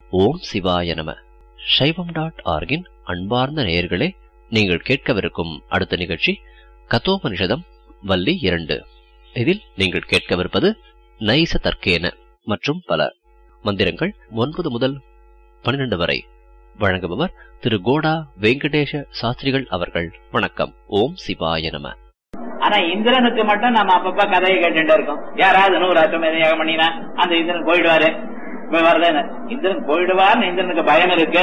ஓம் சிவாய நம சைவம் டாட் ஆர்கின் அன்பார்ந்த நேயர்களே நீங்கள் கேட்கவிருக்கும் அடுத்த நிகழ்ச்சி கதோபனிஷதம் வள்ளி இரண்டு இதில் நீங்கள் கேட்கவிருப்பது நைச தர்க்கேன மற்றும் பல மந்திரங்கள் ஒன்பது முதல் பன்னிரண்டு வரை வழங்குபவர் திரு கோடா வெங்கடேஷ சாஸ்திரிகள் அவர்கள் வணக்கம் ஓம் சிவாய நம ஆனா இந்திரனுக்கு மட்டும் நம்ம அப்பப்ப கதையை கேட்டுட்டு இருக்கோம் யாராவது நூறு அச்சம் யாகம் பண்ணினா அந்த இந்திரன் போயிடுவாரு இப்ப வருதுன்னு இந்திரன் போயிடுவார்னு இந்திரனுக்கு பயம் இருக்கு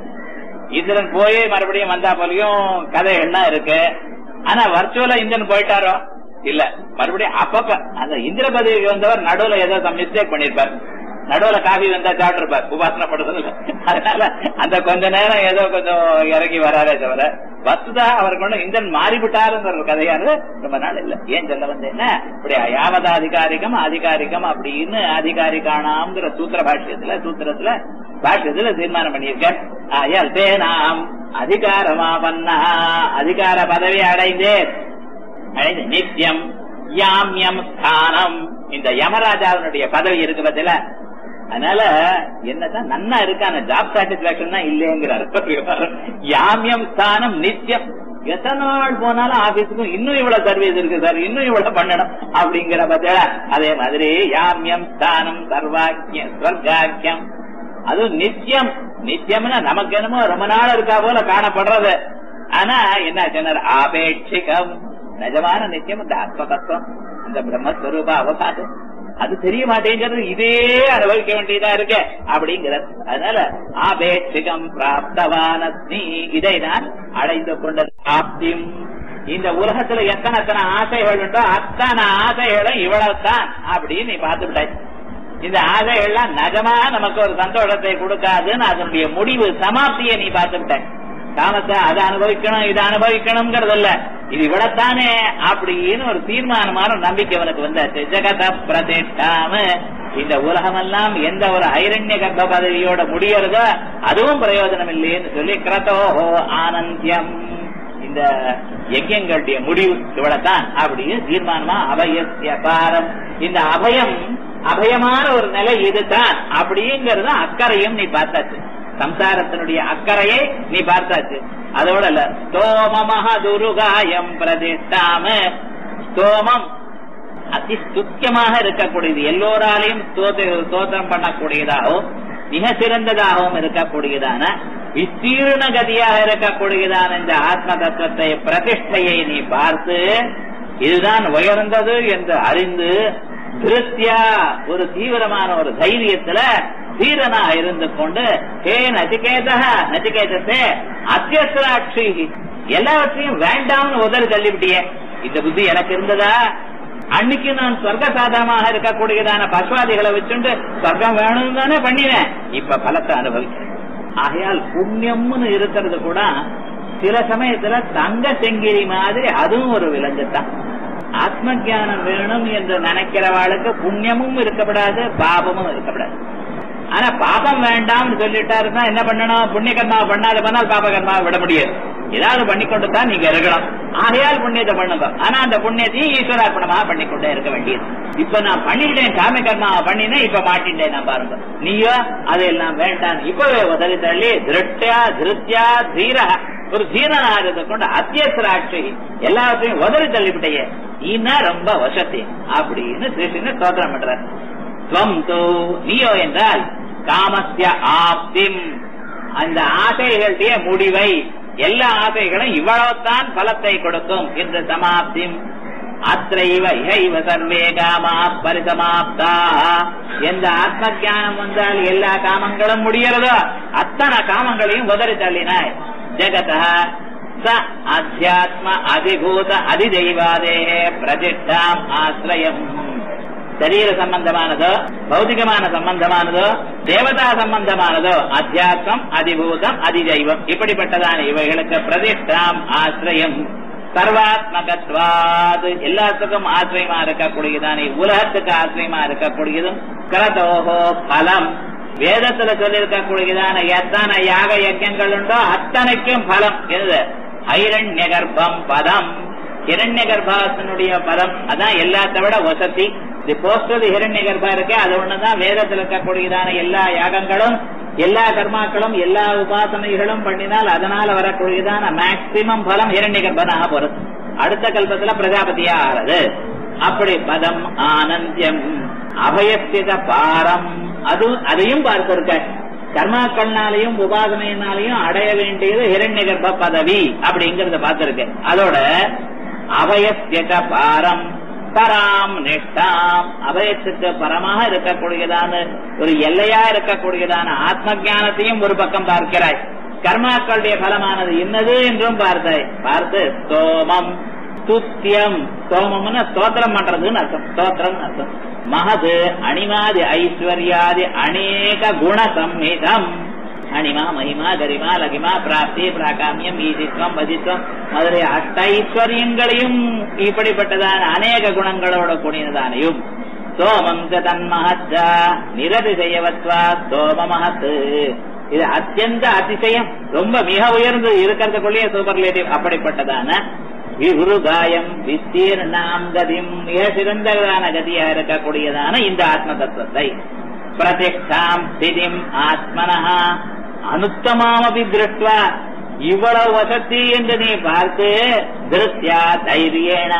இந்திரன் போய் மறுபடியும் வந்தா போலயும் கதைகள்லாம் இருக்கு ஆனா வர்ச்சுவலா இந்திரன் போயிட்டாரோ இல்ல மறுபடியும் அப்பப்ப அந்த இந்திர பதவிக்கு வந்தவர் நடுவுல ஏதோ மிஸ்டேக் பண்ணிருப்பார் நடுவுல காஃபி வந்தா சாப்பிட்டுருப்பார் உபாசனை படுறது அதனால அந்த கொஞ்ச நேரம் ஏதோ கொஞ்சம் இறங்கி வராரே தவிர வசுதா அவருக்கு ஒண்ணு இந்திரன் மாறிவிட்டாருங்கிற ஒரு கதையாரு ரொம்ப நாள் இல்ல ஏன் சொல்ல வந்து என்ன இப்படி யாவத அதிகாரிகம் அதிகாரிகம் அப்படின்னு அதிகாரிகானாம்ங்கிற சூத்திர பாஷ்யத்துல சூத்திரத்துல பாஷ்யத்துல தீர்மானம் பண்ணியிருக்கேன் ஆயால் தே நாம் அதிகாரமா பண்ணா அதிகார பதவி அடைந்தேன் அடைந்து நித்தியம் யாமியம் ஸ்தானம் இந்த யமராஜாவினுடைய பதவி இருக்கு பத்தில அதனால என்னதான் நன்னா இருக்கான ஜாப் சாட்டிஸ்பாக்சன் தான் இல்லைங்கிறார் யாமியம் ஸ்தானம் நித்தியம் எத்தனை நாள் போனாலும் ஆபீஸுக்கும் இன்னும் இவ்வளவு சர்வீஸ் இருக்கு சார் இன்னும் இவ்வளவு பண்ணணும் அப்படிங்கிற பத்தில அதே மாதிரி யாமியம் ஸ்தானம் சர்வாக்கியம் ஸ்வர்காக்கியம் அதுவும் நித்தியம் நித்தியம்னா நமக்கு என்னமோ ரொம்ப நாள் இருக்கா போல காணப்படுறது ஆனா என்ன சொன்னார் ஆபேட்சிகம் நிஜமான நித்தியம் இந்த ஆத்ம தத்துவம் இந்த பிரம்மஸ்வரூப அவகாசம் அது தெரிய மாட்டேங்கிறது இதே அனுபவிக்க வேண்டியதா இருக்கு அப்படிங்கிறது அதனால ஆபேட்சிகம் பிராப்தவான இதை நான் அடைந்து கொண்ட பிராப்தியும் இந்த உலகத்துல எத்தனை எத்தனை ஆசைகள் உண்டோ அத்தனை ஆசைகளும் இவ்வளவுதான் அப்படின்னு நீ பார்த்து விட்டாய் இந்த ஆசைகள்லாம் நிஜமா நமக்கு ஒரு சந்தோஷத்தை கொடுக்காதுன்னு அதனுடைய முடிவு சமாப்தியை நீ பார்த்து விட்டாய் காமத்தை அதை அனுபவிக்கணும் இதை அனுபவிக்கணுங்கிறது இல்ல இது இவ்வளத்தானே அப்படின்னு ஒரு தீர்மானமான நம்பிக்கை அவனுக்கு வந்தாச்சு ஜெகத பிரதிஷ்டாம இந்த உலகமெல்லாம் எந்த ஒரு ஐரண்ய கர்ப்ப பதவியோட முடியறதோ அதுவும் பிரயோஜனம் இல்லைன்னு சொல்லி கிரதோஹோ ஆனந்தியம் இந்த யஜ்யங்களுடைய முடிவு இவ்வளவுதான் அப்படின்னு தீர்மானமா அபயசிய பாரம் இந்த அபயம் அபயமான ஒரு நிலை இதுதான் அப்படிங்கறது அக்கறையும் நீ பார்த்தாச்சு சம்சாரத்தினுடைய அக்கறையை நீ பார்த்தாச்சு அதோட இல்ல ஸ்தோமமஹ துருகாயம் பிரதிஷ்டாம ஸ்தோமம் அதி சுத்தியமாக இருக்கக்கூடியது எல்லோராலையும் ஸ்தோத்திரம் பண்ணக்கூடியதாகவும் மிக சிறந்ததாகவும் இருக்கக்கூடியதான விஸ்தீர்ண கதியாக இருக்கக்கூடியதான இந்த ஆத்ம தத்துவத்தை பிரதிஷ்டையை நீ பார்த்து இதுதான் உயர்ந்தது என்று அறிந்து திருத்தியா ஒரு தீவிரமான ஒரு தைரியத்துல தீரனா இருந்து கொண்டு ஹே நச்சிகேத நச்சிகேதத்தே அத்தியஸ்திராட்சி எல்லாவற்றையும் வேண்டாம்னு உதறி தள்ளிவிட்டியே இந்த புத்தி எனக்கு இருந்ததா அன்னைக்கு நான் சொர்க்க சாதகமாக இருக்கக்கூடியதான பசுவாதிகளை வச்சுட்டு சொர்க்கம் வேணும்னு தானே பண்ணினேன் இப்ப பலத்தை அனுபவிக்கிறேன் ஆகையால் புண்ணியம்னு இருக்கிறது கூட சில சமயத்துல தங்க செங்கிரி மாதிரி அதுவும் ஒரு விலங்குதான் ஆத்ம ஜானம் வேணும் என்று நினைக்கிறவாளுக்கு புண்ணியமும் இருக்கப்படாது பாபமும் இருக்கப்படாது ஆனா பாபம் வேண்டாம்னு சொல்லிட்டாருன்னா என்ன பண்ணணும் புண்ணிய கர்மா பண்ணாத பண்ணால் பாப கர்மா விட முடியாது ஏதாவது பண்ணிக்கொண்டு தான் நீங்க இருக்கணும் ஆகையால் புண்ணியத்தை பண்ணுங்க ஆனா அந்த புண்ணியத்தையும் ஈஸ்வரார்ப்பணமா பண்ணிக்கொண்டே இருக்க வேண்டியது இப்ப நான் பண்ணிட்டேன் காம கர்மாவை பண்ணினேன் இப்ப மாட்டிட்டேன் நான் பாருங்க நீயோ அதெல்லாம் வேண்டாம் இப்பவே உதவி தள்ளி திருஷ்டியா திருத்தியா தீரா ஒரு தீரனாகிறத கொண்டு அத்தியசராட்சி எல்லாத்தையும் உதறி தள்ளிவிட்டையே நீனா ரொம்ப வசதி அப்படின்னு கிருஷ்ணன் ஸ்தோத்திரம் பண்ற துவம் தோ நீயோ என்றால் காமஸ்ய ஆப்திம் அந்த ஆசைகளுடைய முடிவை எல்லா ஆசைகளும் இவ்வளவுதான் பலத்தை கொடுக்கும் என்று சமாப்திம் அத்தைவ இகைவ சர்வே காமா பரிசமாப்தா எந்த ஆத்ம ஜானம் வந்தால் எல்லா காமங்களும் முடியறதோ அத்தனை காமங்களையும் உதறி தள்ளினாய் ஜெகத ச அத்தியாத்ம அதிபூத அதிதெய்வாதே பிரதிஷ்டாம் ஆசிரியம் சரீர சம்பந்தமானதோ பௌதிகமான சம்பந்தமானதோ தேவதா சம்பந்தமானதோ அத்தியாத்மம் அதிபூதம் அதிதெய்வம் இப்படிப்பட்டதான இவைகளுக்கு பிரதிஷ்டாம் ஆசிரியம் சர்வாத்மகத்வாது எல்லாத்துக்கும் ஆசிரியமா இருக்கக்கூடியதான உலகத்துக்கு ஆசிரியமா இருக்கக்கூடியதும் கிரதோகோ பலம் வேதத்துல சொல்லியிருக்கக்கூடியதான எத்தனை யாக யஜ்யங்கள் உண்டோ அத்தனைக்கும் பலம் எது ஐரண்ய கர்ப்பம் பதம் இரண்ய கர்ப்பாசனுடைய பதம் அதான் எல்லாத்த விட வசதி இது போஸ்டது ஹிரண்ய கர்ப்பா இருக்கு அது ஒண்ணுதான் வேதத்தில் இருக்கக்கூடியதான எல்லா யாகங்களும் எல்லா கர்மாக்களும் எல்லா உபாசனைகளும் பண்ணினால் அதனால வரக்கூடியதான மேக்சிமம் பலம் இரண்ய கர்ப்பனாக போறது அடுத்த கல்பத்துல பிரஜாபதியா ஆறது அப்படி பதம் ஆனந்தியம் அபயஸ்தித பாரம் அது அதையும் பார்த்திருக்க கர்மாக்கள்னாலையும் உபாசனையினாலையும் அடைய வேண்டியது ஹிரண்ய கர்ப்ப பதவி அப்படிங்கறத பார்த்திருக்கேன் அதோட அபயஸ்தித பாரம் பராம் நிஷ்டாம் அபயத்துக்கு பரமாக இருக்கக்கூடியதான ஒரு எல்லையா இருக்கக்கூடியதான ஆத்ம ஞானத்தையும் ஒரு பக்கம் பார்க்கிறாய் கர்மாக்களுடைய பலமானது என்னது என்றும் பார்த்தாய் பார்த்து ஸ்தோமம் துத்தியம் ஸ்தோமம்னு ஸ்தோத்திரம் பண்றதுன்னு அர்த்தம் ஸ்தோத்திரம் அர்த்தம் மகது அணிமாதி ஐஸ்வர்யாதி அநேக குண சம்மிதம் அணிமா மகிமா கரிமா லகிமா பிராப்தி பிராகாமியம் ஈதித்வம் வதித்வம் முதலிய அஷ்ட ஐஸ்வர்யங்களையும் இப்படிப்பட்டதான அநேக குணங்களோட கூடியதானையும் சோமம் தன்மஹத்தா நிரதிசயவத்வா சோம மகத் இது அத்தியந்த அதிசயம் ரொம்ப மிக உயர்ந்து இருக்கிறதுக்குள்ளேயே சூப்பர்லேட்டிவ் அப்படிப்பட்டதான விருகாயம் வித்தீர்ணாம் கதிம் மிக சிறந்ததான கதியா இருக்கக்கூடியதான இந்த ஆத்ம தத்துவத்தை பிரதிஷ்டாம் ஸ்திதிம் ஆத்மனஹா அனுத்தமாமபி திருஷ்டுவா இவ்வளவு வசதி என்று நீ பார்த்து திருஷ்யா தைரியேன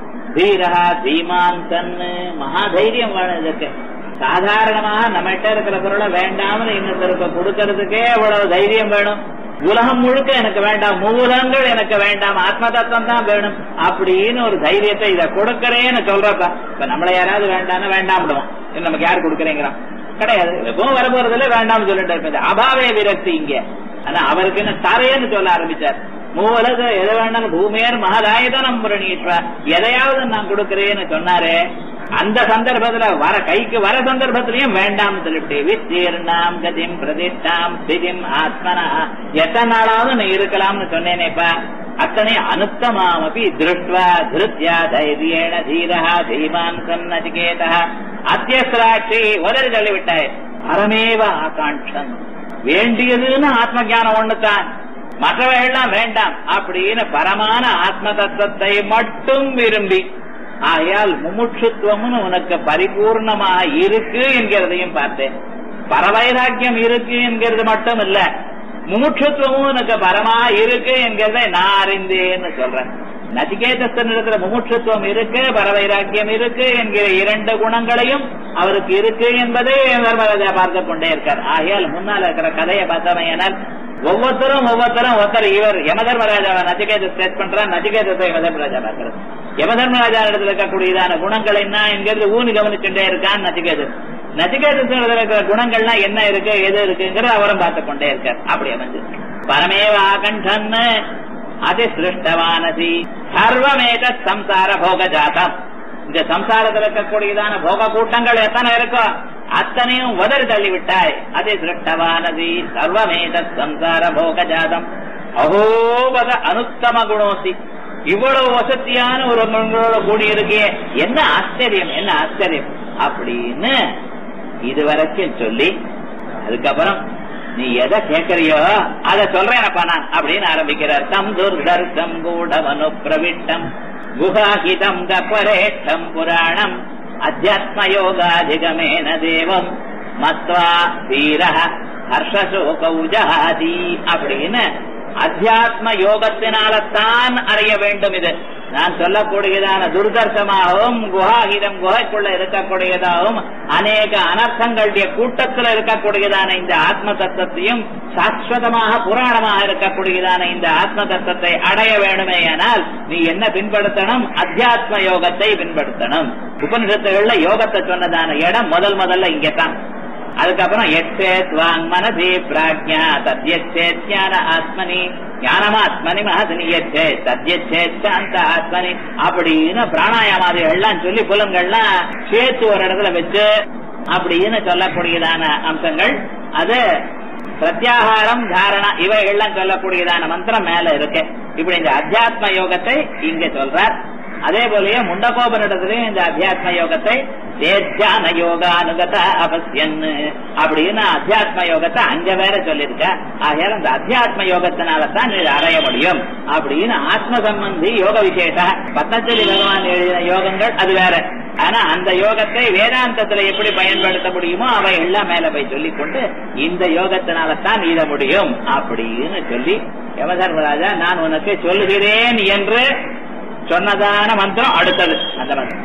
தீரா தீமான் தன்னு மகா தைரியம் வேணும் இதுக்கு சாதாரணமாக நம்மகிட்ட இருக்கிற பொருளை வேண்டாம்னு இன்னொருத்தருக்கு கொடுக்கறதுக்கே அவ்வளவு தைரியம் வேணும் உலகம் முழுக்க எனக்கு வேண்டாம் மூலங்கள் எனக்கு வேண்டாம் ஆத்ம தத்துவம் தான் வேணும் அப்படின்னு ஒரு தைரியத்தை இதை கொடுக்கறேன்னு சொல்றப்ப இப்ப நம்மள யாராவது வேண்டாம்னு வேண்டாம் விடுவோம் இது நமக்கு யார் கொடுக்குறேங்கிறான் கிடையாது எப்பவும் வர போறதுல வேண்டாம்னு சொல்லிட்டு இருப்பது அபாவே விரக்தி இங்க ஆனா அவருக்கு என்ன தரையன்னு சொல்ல ஆரம்பிச்சார் மூலக எதை வேண்டாம் பூமியர் மகதாயுதனம் புரணீஸ்வா எதையாவது நான் கொடுக்கிறேன்னு சொன்னாரே அந்த சந்தர்ப்பத்துல வர கைக்கு வர சந்தர்ப்பத்திலையும் வேண்டாம் சொல்லிட்டு வித்தீர்ணாம் கதிம் பிரதிஷ்டாம் ஸ்திதிம் ஆத்மனா எத்தனை நாளாவது நீ இருக்கலாம்னு சொன்னேனேப்பா அத்தனை அனுத்தமாமபி திருஷ்டுவா திருத்யா தைரியேன தீரா தீமான் சன்னதிகேதா அத்தியஸ்ராட்சி உதறி தள்ளிவிட்டாய் பரமேவ ஆகாங்ஷன் வேண்டியதுன்னு ஆத்ம ஞானம் ஒண்ணுதான் மற்றவையெல்லாம் வேண்டாம் அப்படின்னு பரமான ஆத்ம தத்துவத்தை மட்டும் விரும்பி ஆகையால் முமுட்சுத்துவம்னு உனக்கு பரிபூர்ணமா இருக்கு என்கிறதையும் பார்த்தேன் பரவைராக்கியம் இருக்கு என்கிறது மட்டும் இல்ல முமுட்சுத்துவமும் உனக்கு பரமா இருக்கு என்கிறதை நான் அறிந்தேன்னு சொல்றேன் நச்சிகேதஸ்தனிடத்துல முமுட்சுத்துவம் இருக்கு பரவைராக்கியம் இருக்கு என்கிற இரண்டு குணங்களையும் அவருக்கு இருக்கு என்பதை தர்மராஜா பார்த்து கொண்டே இருக்கார் ஆகையால் முன்னால் இருக்கிற கதையை பார்த்தமையானால் ஒவ்வொருத்தரும் ஒவ்வொருத்தரும் ஒருத்தர் இவர் யமதர்மராஜாவை நச்சிகேத ஸ்டேட் பண்றார் நச்சிகேதத்தை யமதர்மராஜா பார்க்கிறது யமதர்மராஜா இடத்துல இருக்கக்கூடியதான குணங்கள் என்ன என்கிறது ஊனி கவனிச்சுட்டே இருக்கான் நச்சிகேது நச்சிகேதத்தில் இருக்கிற குணங்கள்லாம் என்ன இருக்கு எது இருக்குங்கிறத அவரும் பார்த்து கொண்டே இருக்கார் அப்படி அமைஞ்சு பரமேவா கண்டன் அதி சிருஷ்டவானசி சர்வமேத சம்சார போக ஜாதம் இந்த சம்சாரத்தில் இருக்கக்கூடியதான போக கூட்டங்கள் எத்தனை இருக்கோ அத்தனையும் உதறி தள்ளிவிட்டாய் அதே சிருஷ்டவானதி சர்வமேத சம்சார போக ஜாதம் அகோபத அனுத்தம குணோசி இவ்வளவு வசதியான ஒரு குணங்களோட கூடியிருக்கே என்ன ஆச்சரியம் என்ன ஆச்சரியம் அப்படின்னு இதுவரைக்கும் சொல்லி அதுக்கப்புறம் நீ எதை கேட்கறியோ அதை சொல்றேனப்பா நான் அப்படின்னு ஆரம்பிக்கிறார் தம் துர்தர்க்கம் கூடவனு பிரவிட்டம் குஹாஹிதம் கபரேஷ்டம் புராணம் அத்தியாத்ம யோகாதிகமேன தேவம் மத்வா வீர ஹர்ஷசோக உஜாதி அப்படின்னு அத்தியாத்ம யோகத்தினால்தான் அறிய வேண்டும் இது நான் சொல்லக்கூடியதான துர்தர்சமாகவும் குஹாகிதம் குகைக்குள்ள இருக்கக்கூடியதாகவும் அநேக அனர்த்தங்களுடைய கூட்டத்தில் இருக்கக்கூடியதான இந்த ஆத்ம தத்துவத்தையும் சாஸ்வதமாக புராணமாக இருக்கக்கூடியதான இந்த ஆத்ம தத்துவத்தை அடைய வேண்டுமேயானால் நீ என்ன பின்படுத்தணும் அத்தியாத்ம யோகத்தை பின்படுத்தணும் உபனிஷத்துகள்ல யோகத்தை சொன்னதான இடம் முதல் முதல்ல இங்கதான் அதுக்கப்புறம் எச்சேத் வாங் மனதி பிராஜ்யா தத்யச்சேத் ஞான ஆத்மனி ஞானமாத்மனி மகதனி எச்சே தத்யச்சேத் சாந்த ஆத்மனி அப்படின்னு பிராணாயாமாதிகள்லாம் சொல்லி புலங்கள்லாம் சேர்த்து ஒரு இடத்துல வச்சு அப்படின்னு சொல்லக்கூடியதான அம்சங்கள் அது பிரத்யாகாரம் தாரணா இவைகள்லாம் சொல்லக்கூடியதான மந்திரம் மேல இருக்கு இப்படி இந்த அத்தியாத்ம யோகத்தை இங்க சொல்றார் அதே போலயே முண்டகோபனிடத்திலையும் இந்த அத்தியாத்ம யோகத்தை தேத்தியான யோகானுகத அவசியன் அப்படின்னு அத்தியாத்ம யோகத்தை அங்க வேற சொல்லியிருக்க ஆகையால அந்த அத்தியாத்ம யோகத்தினால தான் இது அடைய முடியும் அப்படின்னு ஆத்ம சம்பந்தி யோக விசேஷ பத்தஞ்சலி பகவான் எழுதின யோகங்கள் அது வேற ஆனா அந்த யோகத்தை வேதாந்தத்துல எப்படி பயன்படுத்த முடியுமோ அவை எல்லாம் மேல போய் சொல்லிக் கொண்டு இந்த யோகத்தினால தான் இத முடியும் அப்படின்னு சொல்லி யமதர்மராஜா நான் உனக்கு சொல்லுகிறேன் என்று சொன்னதான மந்திரம் அடுத்தது அந்த மந்திரம்